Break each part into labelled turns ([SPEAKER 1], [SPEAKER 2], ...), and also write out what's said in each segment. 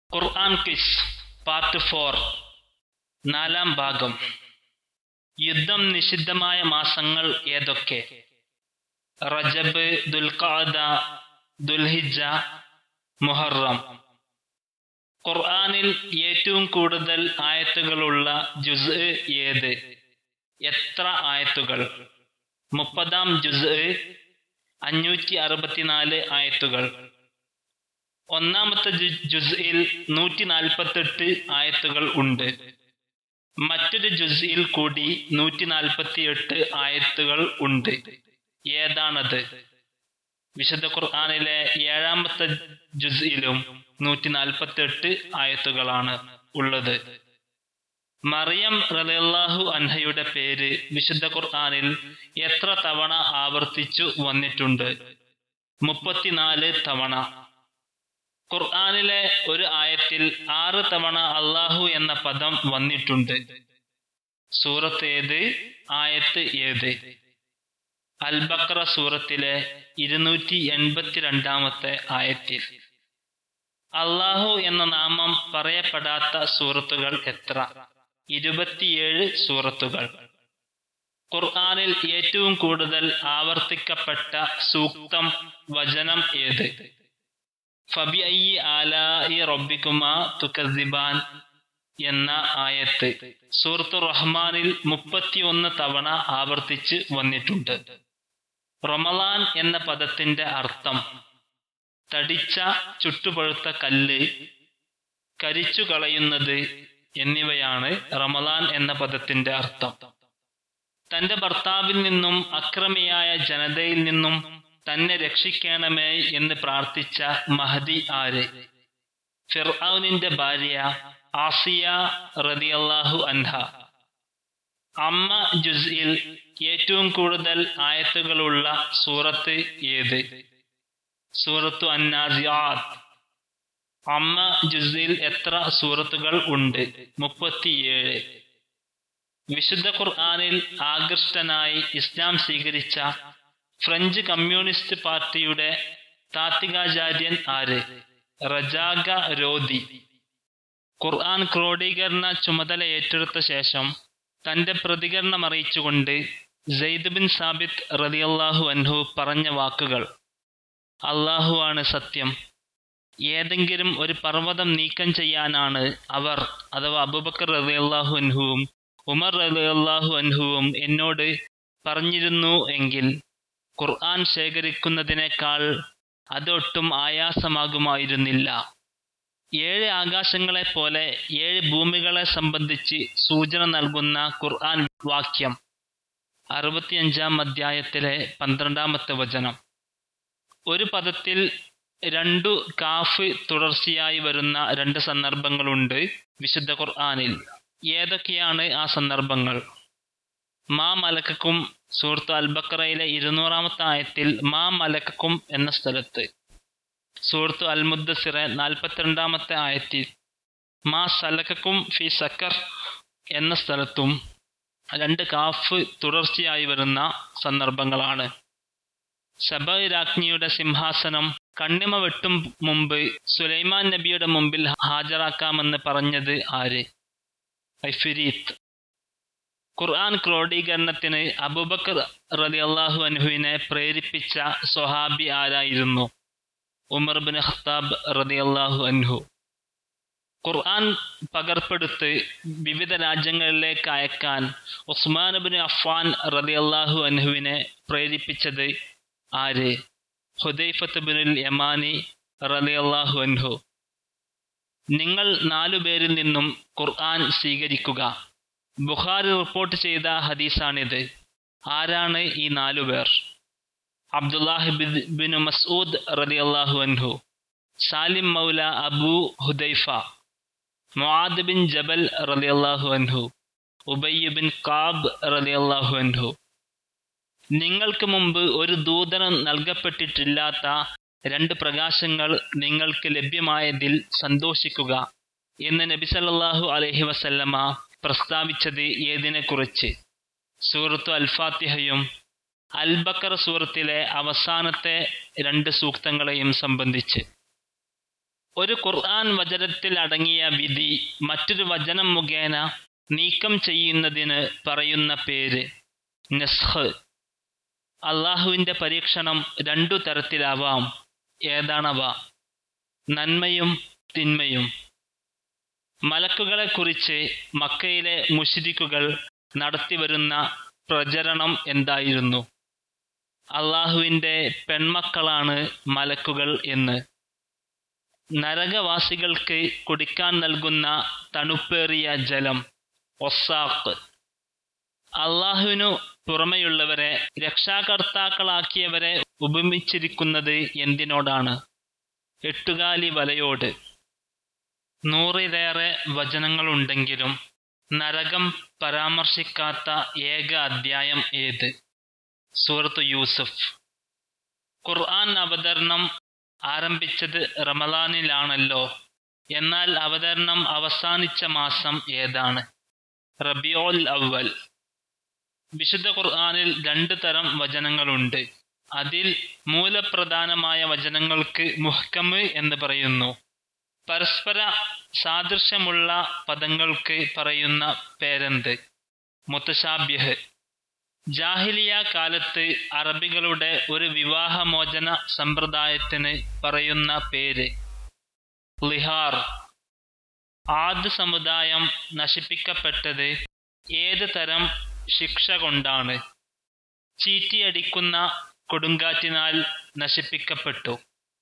[SPEAKER 1] ഖുർആൻ quiz part four നാലാം ഭാഗം യുദ്ധം നിഷിദ്ധമായ മാസങ്ങൾ ഏതൊക്കെ റജബ് ദുൽഖഅദ ദുൽഹിജ മുഹറം ഖുർആനിൽ ഏറ്റവും കൂടുതൽ ആയത്തുകളുള്ള ജുസ് ഏത് എത്ര ആയത്തുകൾ മുപ്പതാം ജുസ് അഞ്ഞൂറ്റി അറുപത്തിനാല് ആയത്തുകൾ ഒന്നാമത്തെ ജുസ്ഇൽ നൂറ്റി നാൽപ്പത്തെട്ട് ആയത്തുകൾ ഉണ്ട് മറ്റൊരു ജുസ്ഇൽ കൂടി നൂറ്റി നാൽപ്പത്തി എട്ട് ആയത്തുകൾ ഉണ്ട് ഏതാണത് വിശുദ്ധ ഖുർആാനിലെ ഏഴാമത്തെ ജുസ്ഇലും നൂറ്റി നാൽപ്പത്തി എട്ട് ആയത്തുകളാണ് ഉള്ളത് മറിയം റലിയല്ലാഹു അൻഹയുടെ പേര് വിശുദ്ധ ഖുർആാനിൽ എത്ര തവണ ആവർത്തിച്ചു വന്നിട്ടുണ്ട് മുപ്പത്തിനാല് തവണ ഖുർആാനിലെ ഒരു ആയത്തിൽ ആറ് തവണ അള്ളാഹു എന്ന പദം വന്നിട്ടുണ്ട് സൂറത്ത് ഏത് ആയത്ത് ഏത് അൽബക്ര സൂറത്തിലെ ഇരുന്നൂറ്റി എൺപത്തിരണ്ടാമത്തെ ആയത്തിൽ അള്ളാഹു എന്ന നാമം പറയപ്പെടാത്ത സൂറത്തുകൾ എത്ര ഇരുപത്തിയേഴ് സൂറത്തുകൾ ഖുർആാനിൽ ഏറ്റവും കൂടുതൽ ആവർത്തിക്കപ്പെട്ട സൂക്തം വചനം ഏത് ഫബി ഐ ആലായി റബ്ബിക്കുമാ തുക്കസിബാൻ എന്ന ആയത്ത് സൂറത്തു റഹ്മാനിൽ മുപ്പത്തിയൊന്ന് തവണ ആവർത്തിച്ച് വന്നിട്ടുണ്ട് റമലാൻ എന്ന പദത്തിന്റെ അർത്ഥം തടിച്ച ചുട്ടുപഴുത്ത കല്ല് കരിച്ചു കളയുന്നത് എന്നിവയാണ് റമലാൻ എന്ന പദത്തിന്റെ അർത്ഥം തന്റെ ഭർത്താവിൽ നിന്നും അക്രമിയായ ജനതയിൽ നിന്നും തന്നെ രക്ഷിക്കണമേ എന്ന് പ്രാർത്ഥിച്ച മഹദി ആര് ഫിർഔനിന്റെ ഭാര്യ ആസിയ റതിയല്ലാഹു അൻഹ അമ്മ ജുസ്ഇൽ ഏറ്റവും കൂടുതൽ ആയത്തുകളുള്ള സൂറത്ത് ഏത് സൂറത്തു അന്നാസിയാത്ത് അമ്മ ജുസ്ഇൽ എത്ര സൂറത്തുകൾ ഉണ്ട് മുപ്പത്തിയേഴ് വിശുദ്ധ ഖുർആാനിൽ ആകൃഷ്ടനായി ഇസ്ലാം സ്വീകരിച്ച ഫ്രഞ്ച് കമ്മ്യൂണിസ്റ്റ് പാർട്ടിയുടെ താത്വികാചാര്യൻ ആര് റജാഗ രോധി ഖുർആൻ ക്രോഡീകരണ ചുമതല ഏറ്റെടുത്ത ശേഷം തന്റെ പ്രതികരണം അറിയിച്ചുകൊണ്ട് സെയ്ദ് ബിൻ സാബിത്ത് റതിയല്ലാഹു അൻഹു പറഞ്ഞ വാക്കുകൾ അള്ളാഹു ആണ് സത്യം ഏതെങ്കിലും ഒരു പർവ്വതം നീക്കം ചെയ്യാനാണ് അവർ അഥവാ അബുബക്കർ റതിയല്ലാഹു അൻഹുവും ഉമർ റതിയല്ലാഹു അൻഹുവും എന്നോട് പറഞ്ഞിരുന്നു എങ്കിൽ ഖുർആൻ ശേഖരിക്കുന്നതിനേക്കാൾ അതൊട്ടും ആയാസമാകുമായിരുന്നില്ല ഏഴ് ആകാശങ്ങളെ പോലെ ഏഴ് ഭൂമികളെ സംബന്ധിച്ച് സൂചന നൽകുന്ന ഖുർആൻ വാക്യം അറുപത്തിയഞ്ചാം അധ്യായത്തിലെ പന്ത്രണ്ടാമത്തെ വചനം ഒരു പദത്തിൽ രണ്ടു കാഫ് തുടർച്ചയായി വരുന്ന രണ്ട് സന്ദർഭങ്ങളുണ്ട് വിശുദ്ധ ഖുർആനിൽ ഏതൊക്കെയാണ് ആ സന്ദർഭങ്ങൾ മാ മലക്കും സൂറത്ത് അൽബക്കറയിലെ ഇരുന്നൂറാമത്തെ ആയത്തിൽ മാ മലക്കും എന്ന സ്ഥലത്ത് സൂറത്ത് അൽമുദ്ദസിറെ നാൽപ്പത്തിരണ്ടാമത്തെ ആയത്തിൽ മാ സലക്കും ഫി സക്കർ എന്ന സ്ഥലത്തും രണ്ട് കാഫ് തുടർച്ചയായി വരുന്ന സന്ദർഭങ്ങളാണ് സബ രാജ്ഞിയുടെ സിംഹാസനം കണ്ണിമ വെട്ടും മുമ്പ് സുലൈമാൻ നബിയുടെ മുമ്പിൽ ഹാജരാക്കാമെന്ന് പറഞ്ഞത് ആര് ഐഫിരീത്ത് ഖുർആൻ ക്രോഡീകരണത്തിന് അബുബക്കർ റലി അള്ളാഹു അൻഹുവിനെ പ്രേരിപ്പിച്ച സ്വഹാബി ആരായിരുന്നു ഉമർ ബിൻ ഖത്താബ് റതി അള്ളാഹു അൻഹു ഖുർആൻ പകർപ്പെടുത്ത് വിവിധ രാജ്യങ്ങളിലേക്ക് അയക്കാൻ ഉസ്മാൻ ബിൻ അഫ്വാൻ റതി അള്ളാഹു അൻഹുവിനെ പ്രേരിപ്പിച്ചത് ആര് ഹുദൈഫത്ത് ബിനുൽ യമാനി റലി അള്ളാഹു അൻഹു നിങ്ങൾ നാലുപേരിൽ നിന്നും ഖുർആൻ സ്വീകരിക്കുക ബുഖാരി റിപ്പോർട്ട് ചെയ്ത ഹദീസാണിത് ആരാണ് ഈ നാലുപേർ അബ്ദുല്ലാഹി ബിൻ മസ്ഊദ് റളിയല്ലാഹു അൻഹു സാലിം മൗല Abu Hudhaifa Muadh bin Jabal റളിയല്ലാഹു അൻഹു ഉബയ്യ ബിൻ കാബ് റളിയല്ലാഹു അൻഹു നിങ്ങൾക്ക് മുമ്പ് ഒരു ദൂതനം നൽകപ്പെട്ടിട്ടില്ലാത്ത രണ്ട് പ്രകാശങ്ങൾ നിങ്ങൾക്ക് ലഭ്യമായതിൽ സന്തോഷിക്കുക എന്ന് നബി സല്ലല്ലാഹു അലൈഹി വസല്ലമ പ്രസ്താവിച്ചത് ഏതിനെക്കുറിച്ച് സൂറത്തു അൽഫാത്തിഹയും അൽബക്കർ സൂറത്തിലെ അവസാനത്തെ രണ്ട് സൂക്തങ്ങളെയും സംബന്ധിച്ച് ഒരു ഖുർആൻ വചനത്തിൽ അടങ്ങിയ വിധി മറ്റൊരു വചനം മുഖേന നീക്കം ചെയ്യുന്നതിന് പറയുന്ന പേര് നസ്ഹ് അള്ളാഹുവിൻ്റെ പരീക്ഷണം രണ്ടു തരത്തിലാവാം ഏതാണവ നന്മയും തിന്മയും മലക്കുകളെക്കുറിച്ച് മക്കയിലെ മുഷിരിക്കുകൾ നടത്തിവരുന്ന പ്രചരണം എന്തായിരുന്നു അള്ളാഹുവിൻ്റെ പെൺമക്കളാണ് മലക്കുകൾ എന്ന് നരകവാസികൾക്ക് കുടിക്കാൻ നൽകുന്ന തണുപ്പേറിയ ജലം ഒസാക്ക് അള്ളാഹുവിനു പുറമെയുള്ളവരെ രക്ഷാകർത്താക്കളാക്കിയവരെ ഉപമിച്ചിരിക്കുന്നത് എന്തിനോടാണ് എട്ടുകാലി വലയോട് നൂറിലേറെ വചനങ്ങളുണ്ടെങ്കിലും നരകം പരാമർശിക്കാത്ത ഏക അധ്യായം ഏത് സൂറത്ത് യൂസഫ് ഖുർആൻ അവതരണം ആരംഭിച്ചത് റമലാനിലാണല്ലോ എന്നാൽ അവതരണം അവസാനിച്ച മാസം ഏതാണ് റബിയോൽ അവൽ വിശുദ്ധ ഖുർആനിൽ രണ്ട് തരം വചനങ്ങളുണ്ട് അതിൽ മൂലപ്രധാനമായ വചനങ്ങൾക്ക് മുഹ്കമ് എന്ന് പറയുന്നു പരസ്പര സാദൃശ്യമുള്ള പദങ്ങൾക്ക് പറയുന്ന പേരെന്ത് മുത്തശാബ്യഹ് ജാഹിലിയ കാലത്ത് അറബികളുടെ ഒരു വിവാഹമോചന സമ്പ്രദായത്തിന് പറയുന്ന പേര് ലിഹാർ ആദ് സമുദായം നശിപ്പിക്കപ്പെട്ടത് ഏത് തരം ശിക്ഷ കൊണ്ടാണ് ചീറ്റിയടിക്കുന്ന കൊടുങ്കാറ്റിനാൽ നശിപ്പിക്കപ്പെട്ടു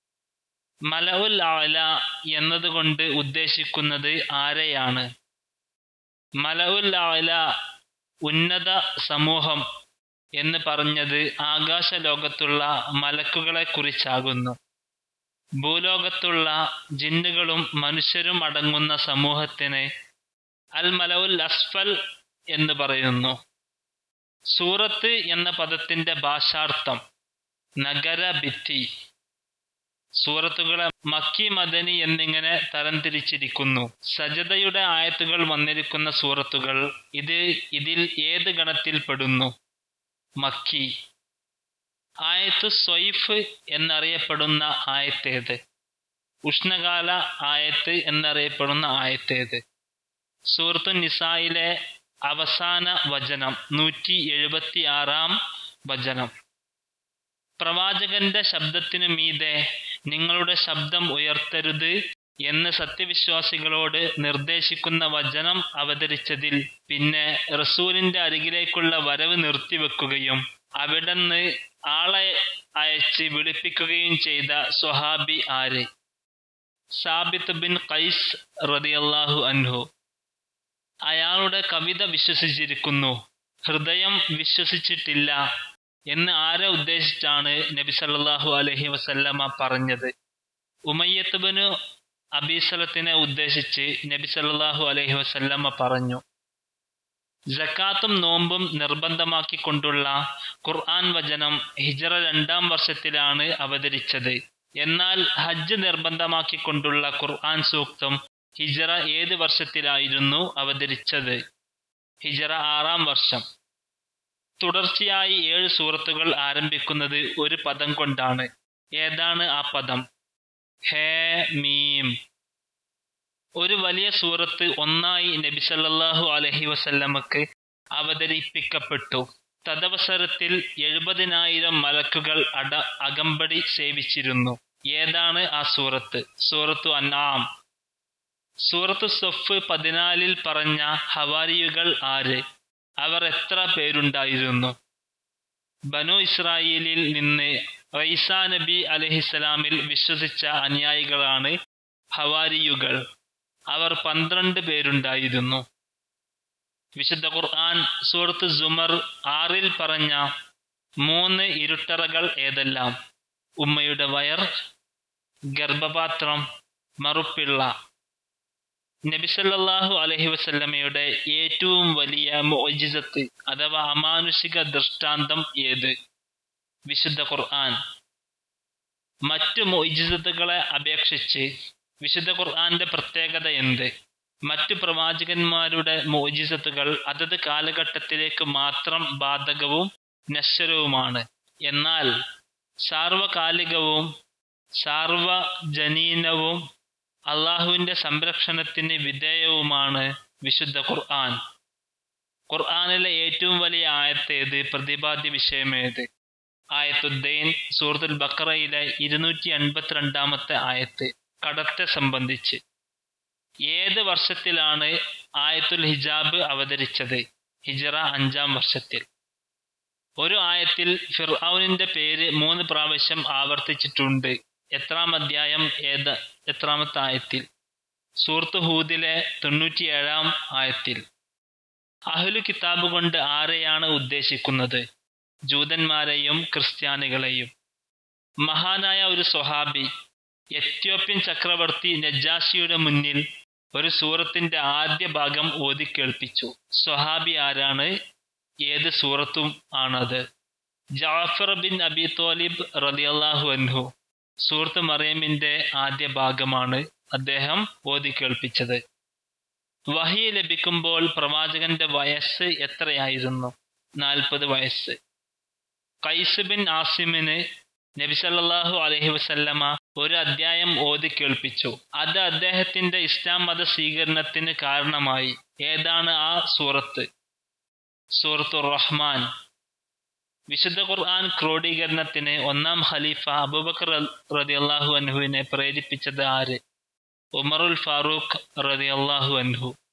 [SPEAKER 1] മലഉൽ ആല എന്നതുകൊണ്ട് ഉദ്ദേശിക്കുന്നത് ആരെയാണ് മലഉൽ ആല ഉന്നത സമൂഹം എന്ന് പറഞ്ഞത് ആകാശലോകത്തുള്ള മലക്കുകളെ കുറിച്ചാകുന്നു ഭൂലോകത്തുള്ള ജിന്നുകളും മനുഷ്യരും അടങ്ങുന്ന സമൂഹത്തിന് അൽ മലഉൽ അസ്ഫൽ എന്ന് പറയുന്നു സൂറത്ത് എന്ന പദത്തിന്റെ ഭാഷാർത്ഥം നഗര ഭിത്തി സൂറത്തുകളെ മക്കി മദനി എന്നിങ്ങനെ തരംതിരിച്ചിരിക്കുന്നു സജതയുടെ ആയത്തുകൾ വന്നിരിക്കുന്ന സൂറത്തുകൾ ഇത് ഇതിൽ ഏത് ഗണത്തിൽ പെടുന്നു മക്കി ആയത്ത് സ്വൈഫ് എന്നറിയപ്പെടുന്ന ആയത്തേത് ഉഷ്ണകാല ആയത്ത് എന്നറിയപ്പെടുന്ന ആയത്തേത് സൂറത്തു നിസായിലെ അവസാന വചനം നൂറ്റി എഴുപത്തി ആറാം വചനം പ്രവാചകന്റെ ശബ്ദത്തിനു മീതെ നിങ്ങളുടെ ശബ്ദം ഉയർത്തരുത് എന്ന് സത്യവിശ്വാസികളോട് നിർദ്ദേശിക്കുന്ന വചനം അവതരിച്ചതിൽ പിന്നെ റസൂലിന്റെ അരികിലേക്കുള്ള വരവ് നിർത്തിവെക്കുകയും അവിടുന്ന് ആളെ അയച്ച് വിളിപ്പിക്കുകയും ചെയ്ത സ്വഹാബി ആര് സാബിത്ത് ബിൻ ഖൈസ് റതിയല്ലാഹു അൻഹു അയാളുടെ കവിത വിശ്വസിച്ചിരിക്കുന്നു ഹൃദയം വിശ്വസിച്ചിട്ടില്ല എന്ന് ആരെ ഉദ്ദേശിച്ചാണ് നബി സല്ലല്ലാഹു അലൈഹി വസല്ലമ പറഞ്ഞത് ഉമയ്യത്തുബിന് അബീസലത്തിനെ ഉദ്ദേശിച്ച് നബി സല്ലല്ലാഹു അലൈഹി വസല്ലമ പറഞ്ഞു ജക്കാത്തും നോമ്പും നിർബന്ധമാക്കിക്കൊണ്ടുള്ള ഖുർആൻ വചനം ഹിജറ രണ്ടാം വർഷത്തിലാണ് അവതരിച്ചത് എന്നാൽ ഹജ്ജ് നിർബന്ധമാക്കിക്കൊണ്ടുള്ള ഖുർആൻ സൂക്തം ഹിജറ ഏത് വർഷത്തിലായിരുന്നു അവതരിച്ചത് ഹിജറ ആറാം വർഷം തുടർച്ചയായി ഏഴ് സൂറത്തുകൾ ആരംഭിക്കുന്നത് ഒരു പദം കൊണ്ടാണ് ഏതാണ് ആ പദം ഹേ മീം ഒരു വലിയ സൂറത്ത് ഒന്നായി നബി സല്ലല്ലാഹു അലൈഹി വസല്ലമക്ക് അവതരിപ്പിക്കപ്പെട്ടു തദവസരത്തിൽ എഴുപതിനായിരം മലക്കുകൾ അട അകമ്പടി സേവിച്ചിരുന്നു ഏതാണ് ആ സൂറത്ത് സൂറത്തു അന്നാം സൂറത്ത് സൊഫ് പതിനാലിൽ പറഞ്ഞ ഹവാരിയുകൾ ആര് അവർ എത്ര പേരുണ്ടായിരുന്നു ബനു ഇസ്രായേലിൽ നിന്ന് റൈസാ നബി അലഹിസ്സലാമിൽ വിശ്വസിച്ച അനുയായികളാണ് ഹവാരിയുകൾ അവർ പന്ത്രണ്ട് പേരുണ്ടായിരുന്നു വിശുദ്ധ ഖുർആൻ സൂറത്ത് സുമർ ആറിൽ പറഞ്ഞ മൂന്ന് ഇരുട്ടറകൾ ഏതെല്ലാം ഉമ്മയുടെ വയർ ഗർഭപാത്രം മറുപ്പിള്ള നബിസല്ലാഹു അലഹി വസല്ലമയുടെ ഏറ്റവും വലിയ മോജിസത്ത് അഥവാ അമാനുഷിക ദൃഷ്ടാന്തം ഏത് വിശുദ്ധ ഖുർആൻ മറ്റു മൊയ്ജിസത്തുകളെ അപേക്ഷിച്ച് വിശുദ്ധ ഖുർആന്റെ പ്രത്യേകത എന്ത് മറ്റു പ്രവാചകന്മാരുടെ മോജിസത്തുകൾ അതത് കാലഘട്ടത്തിലേക്ക് മാത്രം ബാധകവും നശ്വരവുമാണ് എന്നാൽ സാർവകാലികവും സാർവജനീനവും അള്ളാഹുവിന്റെ സംരക്ഷണത്തിന് വിധേയവുമാണ് വിശുദ്ധ ഖുർആൻ ഖുർആനിലെ ഏറ്റവും വലിയ ആയത്തേത് പ്രതിപാദ്യ വിഷയമേത് ആയത്തുദ്ദൈൻ സൂറത്തുൽ ബക്കറയിലെ ഇരുന്നൂറ്റി എൺപത്തിരണ്ടാമത്തെ ആയത്ത് കടത്തെ സംബന്ധിച്ച് ഏത് വർഷത്തിലാണ് ആയത്തുൽ ഹിജാബ് അവതരിച്ചത് ഹിജറ അഞ്ചാം വർഷത്തിൽ ഒരു ആയത്തിൽ ഫിർഔനിന്റെ പേര് മൂന്ന് പ്രാവശ്യം ആവർത്തിച്ചിട്ടുണ്ട് എത്രാം അധ്യായം ഏത് എത്രാമത്തെ ആയത്തിൽ സൂറത്ത് ഹൂദിലെ തൊണ്ണൂറ്റിയേഴാം ആയത്തിൽ അഹ്ലു കിതാബ് കൊണ്ട് ആരെയാണ് ഉദ്ദേശിക്കുന്നത് ജൂതന്മാരെയും ക്രിസ്ത്യാനികളെയും മഹാനായ ഒരു സ്വഹാബി എത്യോപ്യൻ ചക്രവർത്തി നജാഷിയുടെ മുന്നിൽ ഒരു സൂറത്തിന്റെ ആദ്യ ഭാഗം ഓതിക്കേൾപ്പിച്ചു സ്വഹാബി ആരാണ് ഏത് സൂറത്തും ആണത് ജാഫർ ബിൻ അബി തോലിബ് റലിയല്ലാഹു അൻഹു സൂറത്ത് മറിയമിന്റെ ആദ്യ ഭാഗമാണ് അദ്ദേഹം ഓതിക്കേൾപ്പിച്ചത് വഹി ലഭിക്കുമ്പോൾ പ്രവാചകന്റെ വയസ്സ് എത്രയായിരുന്നു നാൽപ്പത് വയസ്സ് കൈസ് ബിൻ ആസിമിന് നബിസല്ലാഹു അലഹി വസല്ലമ ഒരു അധ്യായം ഓതി കേൾപ്പിച്ചു അത് അദ്ദേഹത്തിന്റെ ഇസ്ലാം മത സ്വീകരണത്തിന് കാരണമായി ഏതാണ് ആ സൂറത്ത് സൂറത്തു റഹ്മാൻ വിശുദ്ധ ഖുർആൻ ക്രോഡീകരണത്തിന് ഒന്നാം ഖലീഫ അബൂബക്കർ റതിയല്ലാഹു അൻഹുവിനെ പ്രേരിപ്പിച്ചത് ആര് ഉമറുൽ ഫാറൂഖ് റതിയല്ലാഹു അൻഹു